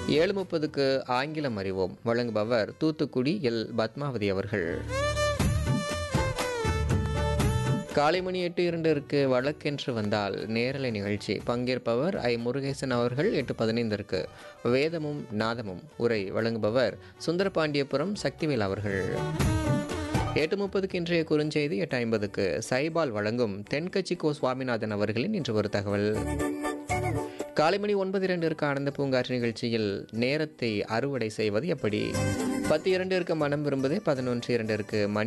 ஏழு முப்பதுக்கு ஆங்கிலம் அறிவோம் வழங்குபவர் தூத்துக்குடி எல் பத்மாவதி அவர்கள் காலை மணி எட்டு இரண்டிற்கு வழக்கென்று வந்தால் நேரலை நிகழ்ச்சி பங்கேற்பவர் ஐ முருகேசன் அவர்கள் எட்டு பதினைந்திற்கு வேதமும் நாதமும் உரை வழங்குபவர் சுந்தரபாண்டியபுரம் சக்திவேல் அவர்கள் எட்டு முப்பதுக்கு இன்றைய குறுஞ்செய்தி எட்டு ஐம்பதுக்கு சைபால் வழங்கும் தென்கட்சி கோ சுவாமிநாதன் அவர்களின் இன்று ஒரு தகவல் காலை மணி ஒன்பது இரண்டிற்கு ஆனந்த பூங்காற்று நிகழ்ச்சியில் நேரத்தை அறுவடை செய்வது எப்படி பத்து இரண்டிற்கு மனம் விரும்புதே பதினொன்று இரண்டிற்கு மணி